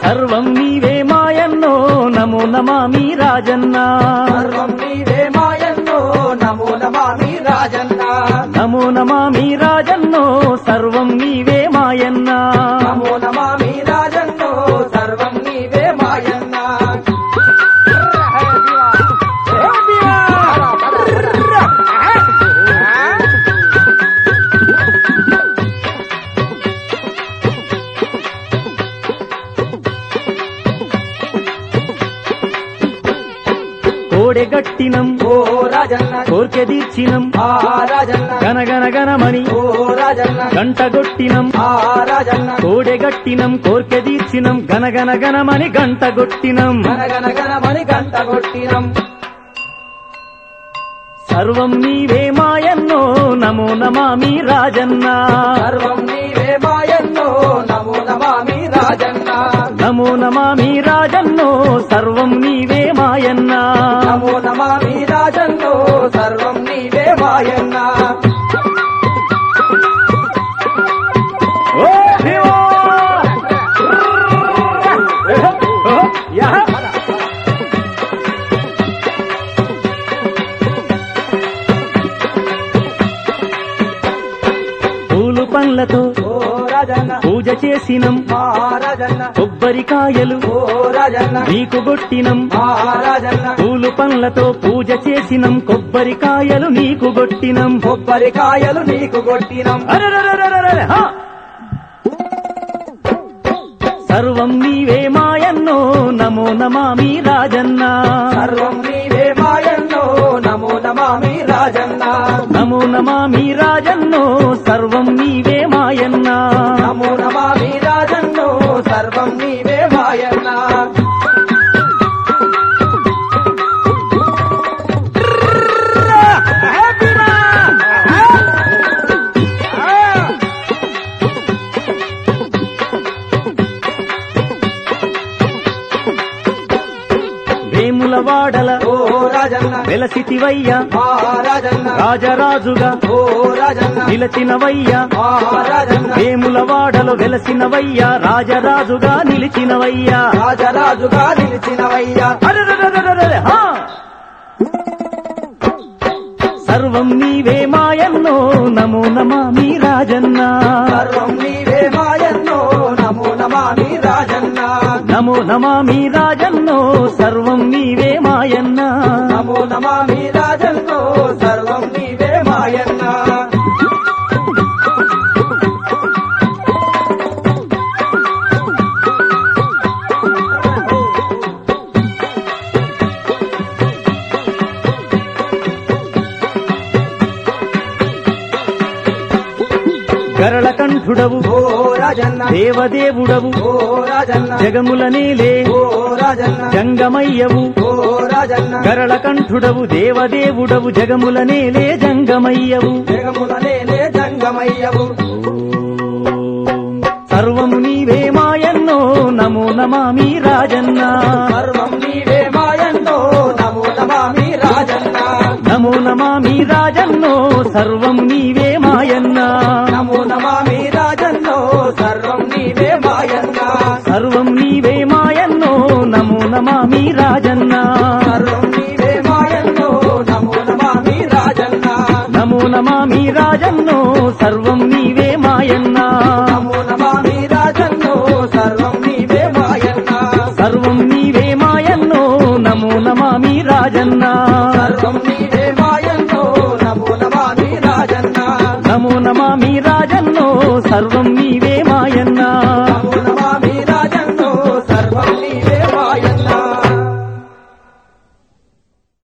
సర్వం నీవే మాయన్నో నమో నమామి రాజన్న సర్వం నీవే మాయన్నో నమో నమామి రాజన్న నమో నమామి రాజన్నో సర్వం నీవే మాయన్న నమో నమామి రాజన్నో సర్వం నీవే మాయన్న కోడెగట్టినం ఓ రాజన్న కోర్కె తీర్చినం ఆ రాజన్న గనగన గనమణి ఓ రాజన్న గంటగొట్టినం ఆ రాజన్న కోడెగట్టినం కోర్కె తీర్చినం గనగన గనమని గంటగొట్టినం గనగన గనమని గంట కొట్టినం సర్వం నీవే మాయన్నో నమో నమామి రాజన్న సర్వం నీవే మాయన్నో నమో నమామి రాజన్న నమో నమామి రాజన్నో సర్వం నీవే మాయన్న నమో నమామి రాజన్నో సర్వం నీవే మాయన్న ఓ శివా! ఓ, యా! పూలు పండ్లతో ఓ రాజన్న పూజ చేసినం మా రాజన్న కొబ్బరికాయలు ఓ రాజన్న నీకు గొట్టినం మా రాజన్న పూలు పండ్లతో పూజ చేసినం కొబ్బరికాయలు నీకు గొట్టినం కొబ్బరికాయలు నీకు కొట్టినం అరెరెరెరెరెరె, హా! సర్వం నీవే మాయన్నో నమో నమామి రాజన్న సర్వం నీవే మాయన్నో నమో నమామి రాజన్న నమో నమామి రాజన్నో సర్వం నీవే మాయన్న నమో నమామి రాజన్నో సర్వం నీవే మాయన్న వేముల వాడల ఓ రాజన్న వెలసితివయ్య మా రాజన్న రాజరాజుగా ఓ రాజన్న నిలచినవయ్య మా రాజన్న వేముల వాడలు వెలసినవయ్య రాజరాజుగా నిలిచినవయ్య రాజరాజుగా నిలిచినవయ్యా అరెరెరెరెరెరె, హా! సర్వం నీవే మాయన్నో నమో నమామి రాజన్న సర్వం నీవే మాయన్నో నమో నమామి రాజన్న నమో నమామి రాజన్నో సర్వం నీవే మాయన్న నమో నమామి రాజన్నో సర్వం నీవే మాయన్న గరళ కంఠుడవు ఓ రాజన్న దేవదేవుడవు ఓ రాజన్న జగముల నేలే ఓ రాజన్న జంగమయ్యవు ఓ రాజన్న గరళ కంఠుడవు దేవదేవుడవు జగముల నేలే జంగమయ్యవు జగముల నేలే జంగమయ్యవు సర్వము నీవే మాయన్నో నమో నమామి రాజన్న సర్వం నీవే మాయన్నో నమో నమామి రాజన్న నమో నమామి రాజన్నో సర్వం నీవే మాయన్న నమో నమామి రాజన్నో సర్వం నీవే మాయన్న సర్వం నీవే మాయన్నో నమో నమామి రాజన్న సర్వం నీవే మాయన్నో నమో నమామి రాజన్న నమో నమామి రాజన్నో సర్వం నీవే మాయన్న నమో నమామి రాజన్నో సర్వం నీవే మాయన్న సర్వం నీవే మాయన్నో నమో నమామి రాజన్న సర్వం నీవే మాయన్నో నమో నమామి రాజన్న నమో నమామి రాజన్నో సర్వం నీవే మాయన్న